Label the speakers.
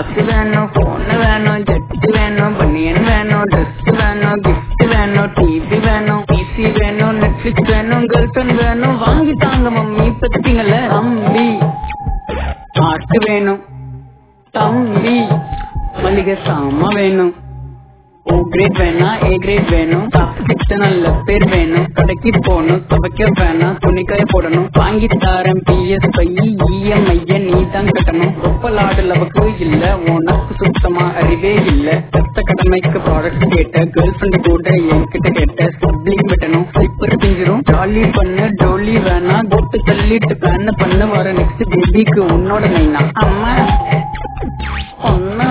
Speaker 1: காசு வேணும் போன் வேணும் ஜெட் வேணும் பனியன் வேணும் ட்ரெஸ் வேணும் கிஃப்ட் வேணும் டிவி வேணும் பிசி வேணும் நெட்ஃபிளிக்ஸ் வேணும் கேர்ள் ஃபிரெண்ட் வேணும் வாங்கி தாங்க மம்மி பத்திங்கள தம்பி பாட்டு வேணும் தம்பி மளிகை சாமா வேணும் ஓ கிரேட் வேணா ஏ கிரேட் வேணும் சாப்பிட்டு நல்ல பேர் வேணும் கடைக்கு போகணும் துவைக்க வேணாம் துணிக்காய போடணும் வாங்கி தாரேன் பிஎஸ் பை இஎம்ஐய நீ தான் கட்டணும் ஒப்பலாடு லவக்கு இல்ல உனக்கு சுத்தமா அறிவே இல்ல ரத்த கடமைக்கு ப்ராடக்ட் கேட்ட கேர்ள் ஃபிரெண்ட் கூட என்கிட்ட கேட்ட சிப்ளிங் வெட்டணும் ஸ்லிப்பர் பிஞ்சிரும் ஜாலி பண்ணு டோலி வேணா போட்டு தள்ளிட்டு பிளான் பண்ண வர நெக்ஸ்ட் பேபிக்கு உன்னோட மெயினா அம்மா ஒன்னு